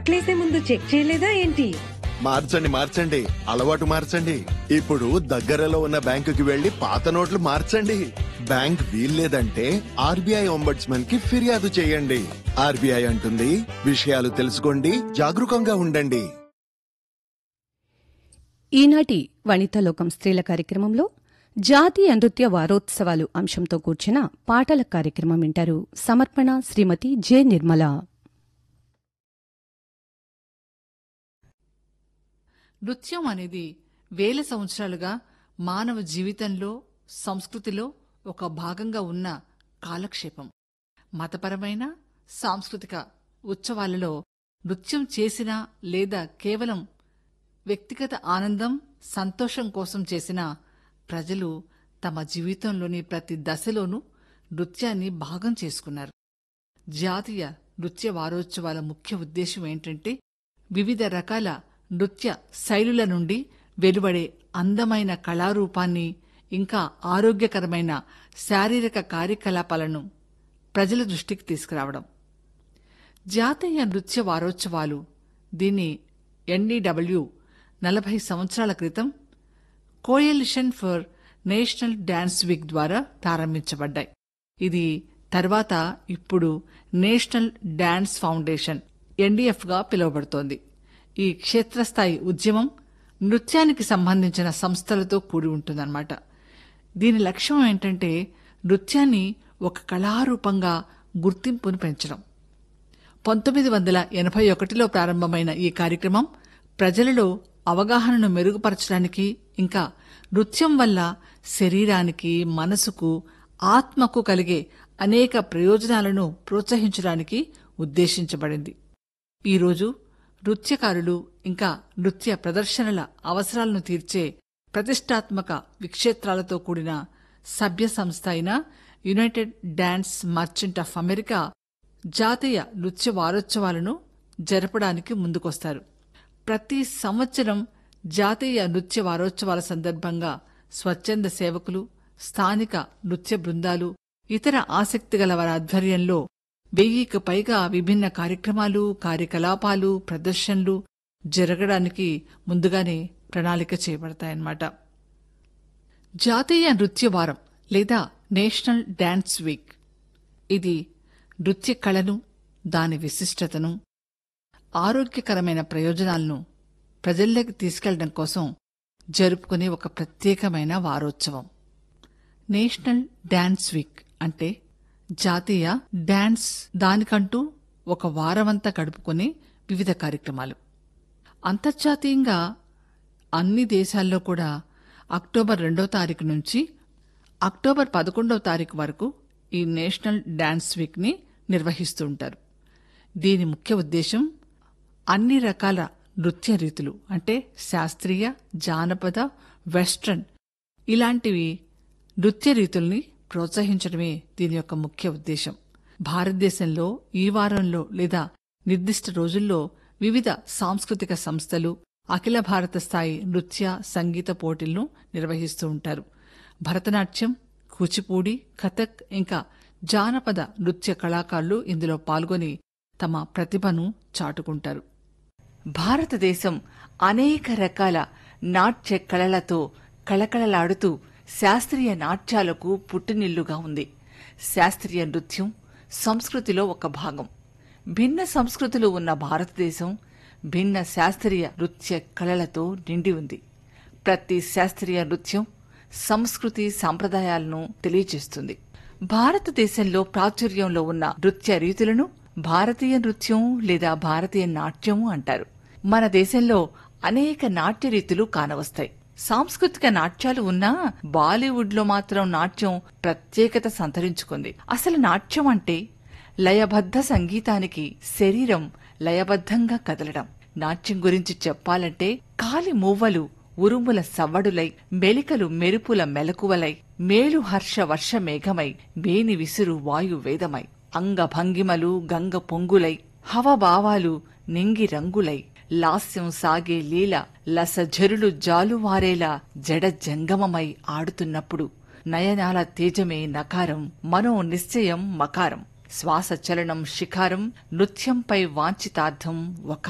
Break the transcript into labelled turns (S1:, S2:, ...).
S1: బట్టలేసే ముందు చెక్ చేయలేదా ఏంటి
S2: మార్చండి మార్చండి అలవాటు మార్చండి ఇప్పుడు దగ్గరలో ఉన్న బ్యాంకుకి వెళ్లి పాత నోట్లు మార్చండి బ్యాంక్ వీల్లేదంటే ఆర్బీఐ ఒంబడ్స్మన్ కి ఫిర్యాదు చేయండి ఆర్బీఐ అంటుంది విషయాలు తెలుసుకోండి జాగరూకంగా ఉండండి
S3: ఈనాటి వనితాలోకం స్త్రీల కార్యక్రమంలో జాతీయ నృత్య వారోత్సవాలు అంశంతో కూర్చిన పాటల కార్యక్రమం వింటారు సమర్పణ శ్రీమతి జె నిర్మల
S4: నృత్యం అనేది వేల సంవత్సరాలుగా మానవ జీవితంలో సంస్కృతిలో ఒక భాగంగా ఉన్న కాలక్షేపం మతపరమైన సాంస్కృతిక ఉత్సవాలలో నృత్యం చేసినా లేదా కేవలం వ్యక్తిగత ఆనందం సంతోషం కోసం చేసిన ప్రజలు తమ జీవితంలోని ప్రతి దశలోనూ నృత్యాన్ని భాగం చేసుకున్నారు జాతీయ నృత్య వారోత్సవాల ముఖ్య ఉద్దేశం ఏంటంటే వివిధ రకాల నృత్య శైలుల నుండి వెలువడే అందమైన కళారూపాన్ని ఇంకా ఆరోగ్యకరమైన శారీరక కార్యకలాపాలను ప్రజల దృష్టికి తీసుకురావడం జాతీయ నృత్య వారోత్సవాలు దీన్ని ఎన్డీడబ్ల్యూ నలభై సంవత్సరాల క్రితం coalition for national dance week ద్వారా ప్రారంభించబడ్డాయి ఇది తర్వాత ఇప్పుడు నేషనల్ డాన్స్ ఫౌండేషన్ ఎన్డీఎఫ్ గా పిలువబడుతోంది ఈ క్షేత్రస్థాయి ఉద్యమం నృత్యానికి సంబంధించిన సంస్థలతో కూడి ఉంటుందన్నమాట దీని లక్ష్యం ఏంటంటే నృత్యాన్ని ఒక కళారూపంగా గుర్తింపును పెంచడం పంతొమ్మిది వందల ఎనభై ఒకటిలో ప్రారంభమైన ఈ కార్యక్రమం ప్రజలలో అవగాహనను మెరుగుపరచడానికి ఇంకా నృత్యం వల్ల శరీరానికి మనసుకు ఆత్మకు కలిగే అనేక ప్రయోజనాలను ప్రోత్సహించడానికి ఉద్దేశించబడింది ఈరోజు నృత్యకారులు ఇంకా నృత్య ప్రదర్శనల అవసరాలను తీర్చే ప్రతిష్టాత్మక విక్షేత్రాలతో కూడిన సభ్య సంస్థ అయిన united dance merchant of America జాతీయ నృత్య వారోత్సవాలను జరపడానికి ముందుకొస్తారు ప్రతి సంవత్సరం జాతీయ నృత్య వారోత్సవాల సందర్భంగా స్వచ్ఛంద సేవకులు స్థానిక నృత్య బృందాలు ఇతర ఆసక్తిగల వారి ఆధ్వర్యంలో వెయ్యికి పైగా విభిన్న కార్యక్రమాలు కార్యకలాపాలు ప్రదర్శనలు జరగడానికి ముందుగానే ప్రణాళిక చేయబడతాయన్నమాట జాతీయ నృత్య వారం లేదా నేషనల్ డాన్స్ వీక్ ఇది నృత్య కళను దాని విశిష్టతను ఆరోగ్యకరమైన ప్రయోజనాలను ప్రజల్లోకి తీసుకెళ్లడం కోసం జరుపుకునే ఒక ప్రత్యేకమైన వారోత్సవం నేషనల్ డాన్స్ వీక్ అంటే జాతీయ డాన్స్ దానికంటూ ఒక వారమంతా గడుపుకునే వివిధ కార్యక్రమాలు అంతర్జాతీయంగా అన్ని దేశాల్లో కూడా అక్టోబర్ రెండో తారీఖు నుంచి అక్టోబర్ పదకొండవ తారీఖు వరకు ఈ నేషనల్ డాన్స్ వీక్ ని నిర్వహిస్తూ ఉంటారు దీని ముఖ్య ఉద్దేశం అన్ని రకాల నృత్య రీతులు అంటే శాస్త్రీయ జానపద వెస్ట్రన్ ఇలాంటివి నృత్య రీతుల్ని ప్రోత్సహించడమే దీని యొక్క ముఖ్య ఉద్దేశం భారతదేశంలో ఈ వారంలో లేదా నిర్దిష్ట రోజుల్లో వివిధ సాంస్కృతిక సంస్థలు అఖిల భారత స్థాయి నృత్య సంగీత పోటీలను నిర్వహిస్తూ ఉంటారు భరతనాట్యం కూచిపూడి కథక్ ఇంకా జానపద నృత్య కళాకారులు ఇందులో పాల్గొని తమ ప్రతిభను చాటుకుంటారు భారతదేశం అనేక రకాల నాట్య కళలతో కళకళలాడుతూ శాస్త్రీయ నాట్యాలకు పుట్టినిల్లుగా ఉంది శాస్త్రీయ నృత్యం సంస్కృతిలో ఒక భాగం భిన్న సంస్కృతులు ఉన్న భారతదేశం భిన్న శాస్త్రీయ నృత్య కళలతో నిండి ఉంది ప్రతి శాస్త్రీయ నృత్యం సంస్కృతి సాంప్రదాయాలను తెలియజేస్తుంది భారతదేశంలో ప్రాచుర్యంలో ఉన్న నృత్య రీతులను భారతీయ నృత్యం లేదా భారతీయ నాట్యం అంటారు మన దేశంలో అనేక నాట్య రీతులు కానవస్తాయి సాంస్కృతిక నాట్యాలు ఉన్నా బాలీవుడ్ లో మాత్రం నాట్యం ప్రత్యేకత సంతరించుకుంది అసలు నాట్యం అంటే లయబద్ధ సంగీతానికి శరీరం లయబద్ధంగా కదలడం నాట్యం గురించి చెప్పాలంటే కాలి మూవ్వలు ఉరుముల సవ్వడులై మెలికలు మెరుపుల మెలకువలై మేలు హర్ష వర్ష మేఘమై వేని విసురు వాయు వేదమై అంగభంగిమలు గంగ పొంగులై హవభావాలు నింగి రంగులై లాస్యం సాగే లీల లసఝరులు జాలువారేలా జడ జంగమమై ఆడుతున్నప్పుడు నయనాల తేజమే నకారం మనో నిశ్చయం మకారం శ్వాస చలనం శిఖారం నృత్యంపై వాంఛితార్థం ఒక